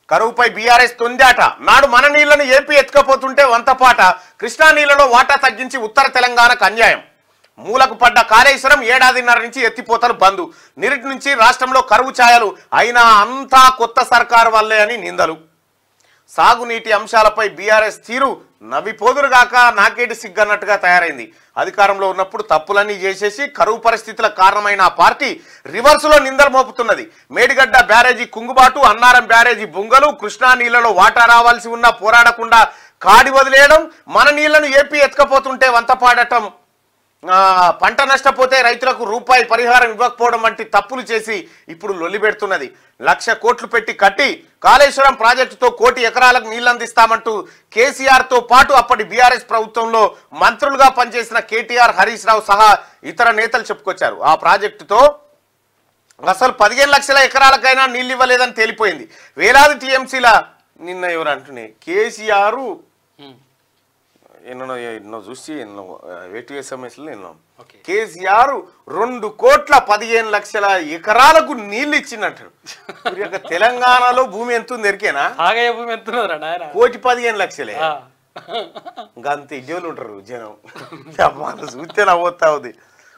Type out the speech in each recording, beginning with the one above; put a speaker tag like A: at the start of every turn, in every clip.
A: కరువుపై BRS తొందాట నాడు మన నీళ్లను ఏపీ ఎత్తుకపోతుంటే వంతపాట కృష్ణా నీళ్లలో వాటా తగ్గించి ఉత్తర తెలంగాణకు అన్యాయం మూలకు పడ్డ కాళేశ్వరం ఏడాదిన్నర నుంచి ఎత్తిపోతలు బంద్ నిరుటి నుంచి రాష్ట్రంలో కరువు ఛాయలు అయినా అంతా కొత్త సర్కారు వల్లే అని నిందలు సాగునీటి అంశాలపై బీఆర్ఎస్ తీరు నవ్విపోదురుగాక నాకేటి సిగ్గన్నట్టుగా తయారైంది అధికారంలో ఉన్నప్పుడు తప్పులన్నీ చేసేసి కరువు పరిస్థితులకు కారణమైన ఆ పార్టీ రివర్సులో నిందలు మోపుతున్నది మేడిగడ్డ బ్యారేజీ కుంగుబాటు అన్నారం బ్యారేజీ బుంగలు కృష్ణా నీళ్లలో వాటా రావాల్సి ఉన్నా పోరాడకుండా కాడి వదిలేయడం మన నీళ్లను ఏపీ ఎత్తుకపోతుంటే వంతపాడటం ఆ, పంట నష్టపోతే రైతులకు రూపాయి పరిహారం ఇవ్వకపోవడం వంటి తప్పులు చేసి ఇప్పుడు లొల్లి పెడుతున్నది లక్ష కోట్లు పెట్టి కట్టి కాళేశ్వరం ప్రాజెక్టుతో కోటి ఎకరాలకు నీళ్లు అందిస్తామంటూ కేసీఆర్ తో పాటు అప్పటి బీఆర్ఎస్ ప్రభుత్వంలో మంత్రులుగా పనిచేసిన కేటీఆర్ హరీష్ రావు సహా ఇతర నేతలు చెప్పుకొచ్చారు ఆ ప్రాజెక్టుతో అసలు పదిహేను లక్షల ఎకరాలకైనా నీళ్ళు ఇవ్వలేదని తేలిపోయింది వేలాది టీఎంసీల నిన్న ఎవరు అంటున్నాయి కేసీఆర్ ఎన్నో ఎన్నో చూసి ఎన్నో వేటు ఎస్ఎంఎస్లు ఎన్నో
B: ఓకే.
A: కేసీఆర్ రెండు కోట్ల పదిహేను లక్షల ఎకరాలకు నీళ్లు ఇచ్చినట్టు మరి యొక్క తెలంగాణలో భూమి ఎంత ఉంది ఎరికేనా
B: ఆగయ్య భూమి ఎంతున్నదిరా నాయన
A: కోటి పదిహేను లక్షలే
B: ఆ.
A: ఇంకా అంత ఇడ్యోలు ఉంటారు జనం అమ్మా, చూస్తే నవ్వుతా ఉంది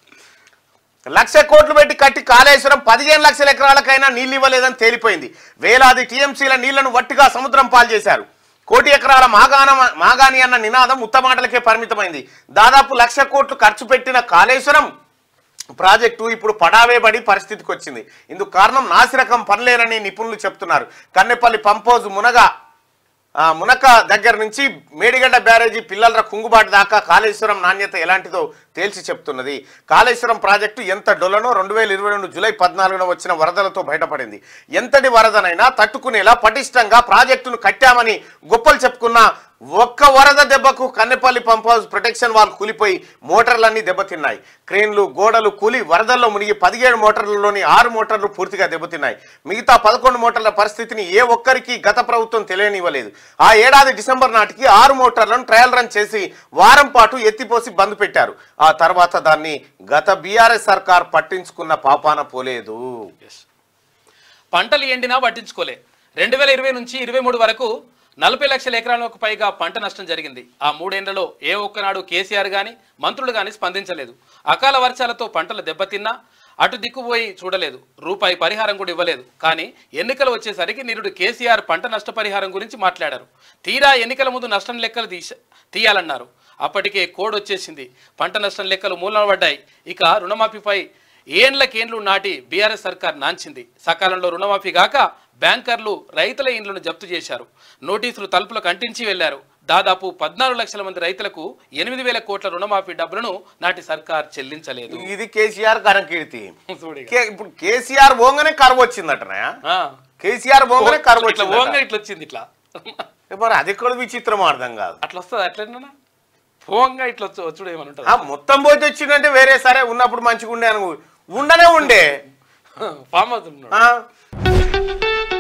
A: లక్ష కోట్లు పెట్టి కట్టి కాళేశ్వరం పదిహేను లక్షల ఎకరాలకైనా నీళ్ళు ఇవ్వలేదని తేలిపోయింది వేలాది టీఎంసీల నీళ్లను వట్టిగా సముద్రం పాలు చేశారు కోటి ఎకరాల మాగాన మాగాని అన్న నినాదం ఉత్తమాటలకే పరిమితమైంది దాదాపు లక్ష కోట్లు ఖర్చు పెట్టిన కాళేశ్వరం ప్రాజెక్టు ఇప్పుడు పడావేబడి పరిస్థితికి వచ్చింది ఇందుకు కారణం నాసిరకం పనిలేరని నిపుణులు చెప్తున్నారు కన్నెపల్లి పంపోజు మునగ ఆ, మునక దగ్గర నుంచి మేడిగడ్డ బ్యారేజీ పిల్లల కుంగుబాటు దాకా కాళేశ్వరం నాణ్యత ఎలాంటిదో తేల్చి చెప్తున్నది కాళేశ్వరం ప్రాజెక్టు ఎంత డొలనో రెండు వేల ఇరవై రెండు జూలై పద్నాలుగున వచ్చిన వరదలతో బయటపడింది ఎంతటి వరదనైనా తట్టుకునేలా పటిష్టంగా ప్రాజెక్టును కట్టామని గొప్పలు చెప్పుకున్న ఒక్క వరద దెబ్బకు Kannepalli pump house protection wall కూలిపోయి మోటార్లన్నీ దెబ్బతిన్నాయి క్రేన్లు గోడలు కూలి వరదల్లో మునిగి పదిహేడు మోటార్లలోని ఆరు మోటార్లు పూర్తిగా దెబ్బతిన్నాయి మిగతా పదకొండు మోటార్ల పరిస్థితిని ఏ ఒక్కరికి గత ప్రభుత్వం తెలియనివ్వలేదు ఆ ఏడాది డిసెంబర్ నాటికి ఆరు మోటార్లను ట్రయల్ రన్ చేసి వారం పాటు ఎత్తిపోసి బంద్ పెట్టారు ఆ తర్వాత దాన్ని గత బీఆర్ఎస్ సర్కార్ పట్టించుకున్న పాపాన పోలేదు
B: Yes. పంటలు ఎండినా పట్టించుకోలే రెండు వేల ఇరవై నుంచి ఇరవై మూడు వరకు నలభై లక్షల ఎకరాలకు పైగా పంట నష్టం జరిగింది ఆ మూడేళ్లలో ఏ ఒక్కనాడు కేసీఆర్ కానీ మంత్రులు కానీ స్పందించలేదు అకాల వర్షాలతో పంటలు దెబ్బతిన్నా అటు దిక్కుపోయి చూడలేదు రూపాయి పరిహారం కూడా ఇవ్వలేదు కానీ ఎన్నికలు వచ్చేసరికి నిరుడు కేసీఆర్ పంట నష్టపరిహారం గురించి మాట్లాడారు తీరా ఎన్నికల ముందు నష్టం లెక్కలు తీస తీయాలన్నారు అప్పటికే కోడ్ వచ్చేసింది పంట నష్టం లెక్కలు మూలన పడ్డాయి ఇక రుణమాఫీపై ఏండ్లకేండ్లు నాటి బీఆర్ఎస్ సర్కార్ నాంచింది సకాలంలో రుణమాఫీ గాక బ్యాంకర్లు రైతుల ఇండ్లను జప్తు చేశారు నోటీసులు తలుపులకు అంటించి వెళ్లారు దాదాపు పద్నాలుగు లక్షల మంది రైతులకు ఎనిమిది వేల కోట్ల రుణమాఫీ డబ్బులను నాటి సర్కార్ చెల్లించలేదు
A: ఇది కేసీఆర్ కరంకీర్తి
B: చూడిగా.
A: కే- ఇప్పుడు కేసీఆర్ పోగానే కరువు వచ్చిందటనా
B: ఆ.
A: కేసీఆర్ పోగానే కరువు
B: ఇట్లా
A: వచ్చిందట.
B: ఓంగా ఇట్లా వచ్చింది ఇట్లా
A: మరి అది కూడా విచిత్రం అర్థం కాదు
B: అట్లా వస్తుంది అట్లనా పోంగా ఇట్లా వచ్చి వచ్చుడు ఏమని ఉంటుంది
A: ఆ మొత్తం పోతే వచ్చిందంటే వేరే సరే ఉన్నప్పుడు మంచిగా ఉండే అనుకో ఉండనే ఉండే
B: ఫామ్ అవుతున్నాడు
A: ఆ?